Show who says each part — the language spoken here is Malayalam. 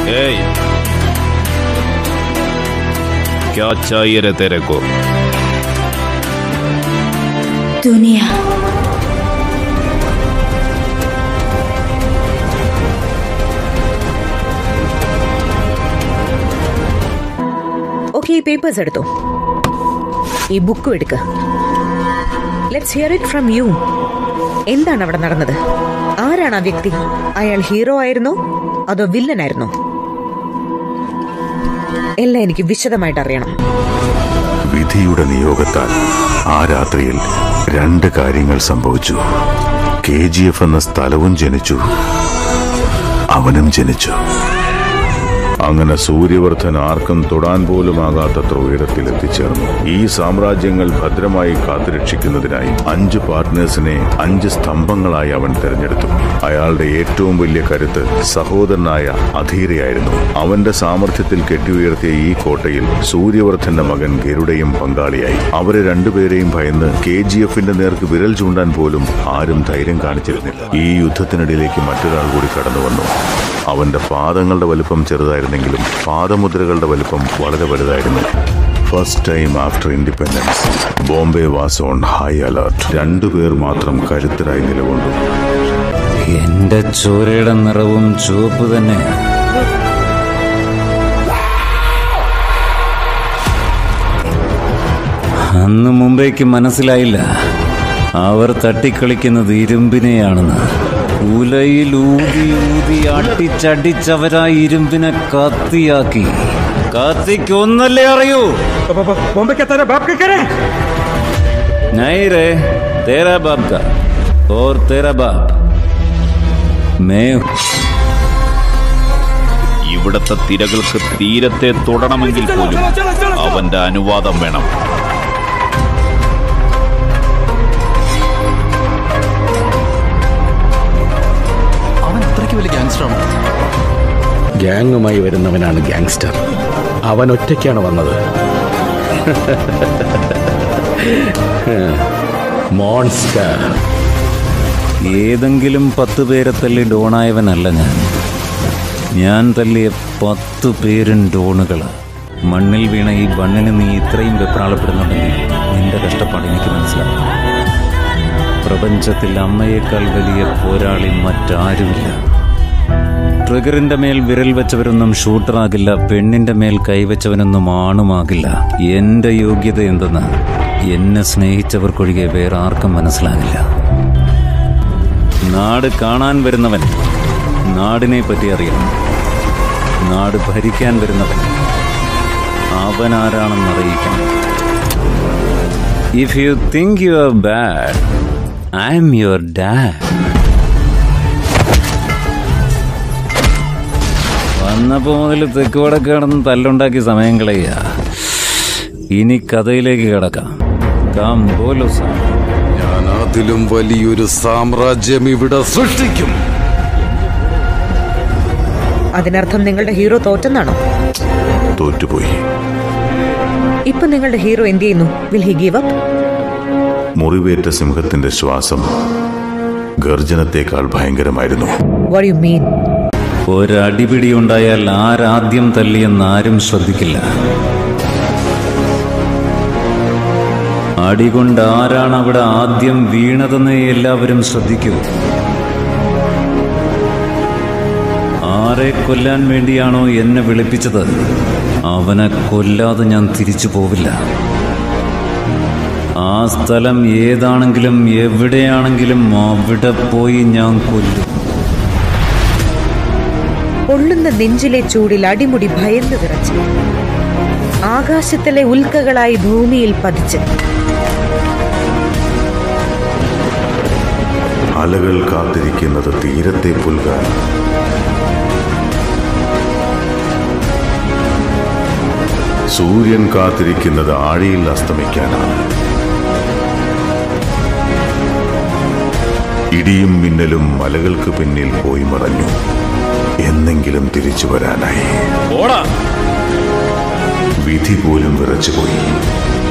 Speaker 1: ए क्या चाहिए रे तेरे को
Speaker 2: दुनिया
Speaker 3: ഓക്കെ ഈ പേപ്പേഴ്സ് എടുത്തോ ഈ ബുക്കും എടുക്ക let's hear it from you എന്താണ് അവിടെ നടന്നത് ആരാണ് ആ വ്യക്തി അയാൾ ഹീറോ ആയിരുന്നോ അതോ വില്ലനായിരുന്നോ എല്ലാം എനിക്ക് വിശദമായിട്ട് അറിയണം
Speaker 4: വിധിയുടെ നിയോഗത്താൽ ആ രാത്രിയിൽ രണ്ട് കാര്യങ്ങൾ സംഭവിച്ചു കെ ജി എഫ് എന്ന സ്ഥലവും ജനിച്ചു അവനും ജനിച്ചു അങ്ങനെ സൂര്യവർദ്ധൻ ആർക്കും തൊടാൻ പോലും ആകാത്തത്ര ഉയരത്തിൽ എത്തിച്ചേർന്നു ഈ സാമ്രാജ്യങ്ങൾ ഭദ്രമായി കാത്തുരക്ഷിക്കുന്നതിനായി അഞ്ച് പാർട്ട്നേഴ്സിനെ അഞ്ച് സ്തംഭങ്ങളായി അവൻ തെരഞ്ഞെടുത്തു അയാളുടെ ഏറ്റവും വലിയ കരുത്ത് സഹോദരനായ അധീരയായിരുന്നു അവന്റെ സാമർഥ്യത്തിൽ കെട്ടിയുയർത്തിയ ഈ കോട്ടയിൽ സൂര്യവർദ്ധന്റെ മകൻ ഗരുഡയും പങ്കാളിയായി അവരെ രണ്ടുപേരെയും ഭയന്ന് കെ ജി എഫിന്റെ നേർക്ക് വിരൽ ചൂണ്ടാൻ പോലും ആരും ധൈര്യം കാണിച്ചിരുന്നില്ല ഈ യുദ്ധത്തിനിടയിലേക്ക് മറ്റൊരാൾ കൂടി കടന്നു വന്നു അവന്റെ പാദങ്ങളുടെ വലുപ്പം ചെറുതായിരുന്നെങ്കിലും പാദമുദ്രകളുടെ വലുപ്പം വളരെ വലുതായിരുന്നു first time after independence Bombay was on high alert രണ്ടുപേർ മാത്രം കരുത്തരായി നിലകൊണ്ടു
Speaker 5: എന്റെ ചോരയുടെ നിറവും ചുവപ്പ് തന്നെ അന്ന് മുമ്പേക്ക് മനസ്സിലായില്ല അവർ തട്ടിക്കളിക്കുന്നത് ഇരുമ്പിനെയാണെന്ന് ഉലയിൽ ഊതി ഊതി അടിച്ചടിച്ചവരാ ഇരുമ്പിനെ കത്തിയാക്കി കത്തിക്കൊന്നല്ലേ അറിയൂ
Speaker 6: बॉम्बे क्या तेरा बाप क्या करे
Speaker 5: नहीं रे तेरा बाप का और तेरा बाप मैं हूं।
Speaker 1: ഇവിടത്തെ തിരകൾക്ക് തീരത്തെ തൊടണമെങ്കിൽ പോലും അവന്റെ അനുവാദം വേണം
Speaker 7: അവൻ അത്രയ്ക്ക് വലിയ ഗാങ്സ്റ്ററാണോ
Speaker 8: ഗ്യാങ്ങുമായി വരുന്നവനാണ് ഗ്യാങ്സ്റ്റർ അവൻ ഒറ്റയ്ക്കാണ് വന്നത് മോൺസ്റ്റർ
Speaker 5: ഏതെങ്കിലും പത്ത് പേരെ തല്ലി ഡോണായവനല്ല ഞാൻ ഞാൻ തല്ലിയ പത്ത് പേരും ഡോണുകൾ മണ്ണിൽ വീണ ഈ ബണ്ണിന് നീ ഇത്രയും വെപ്രാളപ്പെടുന്നുണ്ടെങ്കിൽ നിന്റെ കഷ്ടപ്പാട് എനിക്ക് മനസ്സിലാവും പ്രപഞ്ചത്തിൽ അമ്മയേക്കാൾ വലിയ പോരാളി മറ്റാരുമില്ല ട്രിഗറിന്റെ മേൽ വിരൽ വെച്ചവരൊന്നും ഷൂട്ടറാകില്ല പെണ്ണിന്റെ മേൽ കൈവച്ചവനൊന്നും ആണുമാകില്ല എന്റെ യോഗ്യത എന്തെന്ന് എന്നെ സ്നേഹിച്ചവർക്കൊഴികെ വേറെ ആർക്കും മനസ്സിലാകില്ല നാട് കാണാൻ വരുന്നവൻ നാടിനെ പറ്റി അറിയണം നാട് ഭരിക്കാൻ വരുന്നവൻ അവൻ ആരാണെന്ന് അറിയിക്കണം if you think you are bad I'm your dad വന്നപ്പോ മുതൽ തെക്കുവടക്ക് കിടന്ന് തല്ലുണ്ടാക്കി സമയം കളയുക ഇനി കഥയിലേക്ക് കിടക്കാം കാം പോലോ സാർ
Speaker 9: ഞാൻ അതിലും വലിയൊരു സാമ്രാജ്യം ഇവിടെ സൃഷ്ടിക്കും
Speaker 3: അതിനർത്ഥം നിങ്ങളുടെ ഹീറോ തോറ്റെന്നാണോ
Speaker 4: തോറ്റുപോയി
Speaker 3: ഇപ്പൊ നിങ്ങളുടെ ഹീറോ എന്ത് ചെയ്യുന്നു വിൽ ഹി ഗീവ് അപ്പ്
Speaker 4: മുറിവേറ്റ സിംഹത്തിന്റെ ശ്വാസം ഗർജനത്തേക്കാൾ ഭയങ്കരമായിരുന്നു
Speaker 3: വാട്ട് യു മീൻ
Speaker 5: ഒരടിപിടി ഉണ്ടായാൽ ആരാദ്യം തല്ലിയെന്ന് ആരും ശ്രദ്ധിക്കില്ല അടികൊണ്ട് ആരാണ് അവിടെ ആദ്യം വീണതെന്ന് എല്ലാവരും ശ്രദ്ധിക്കൂ ആരെ കൊല്ലാൻ വേണ്ടിയാണോ എന്നെ വിളിപ്പിച്ചത് അവനെ കൊല്ലാതെ ഞാൻ തിരിച്ചു പോവില്ല ആ സ്ഥലം ഏതാണെങ്കിലും എവിടെയാണെങ്കിലും അവിടെ പോയി ഞാൻ കൊല്ലും
Speaker 3: പൊള്ളുന്ന നെഞ്ചിലെ ചൂടിൽ അടിമുടി ഭയന്ന് വിറച്ച് ആകാശത്തിലെ ഉൽക്കകളായി ഭൂമിയിൽ പതിച്ച്
Speaker 4: അലകൾ കാത്തിരിക്കുന്നത് തീരത്തെ പുൽകാൻ സൂര്യൻ കാത്തിരിക്കുന്നത് ആഴിയിൽ അസ്തമിക്കാനാണ് ഇടിയും മിന്നലും മലകൾക്ക് പിന്നിൽ പോയി മറഞ്ഞു എന്നെങ്കിലും തിരിച്ചു വരാനായി വിധി പോലും വിറച്ചുപോയി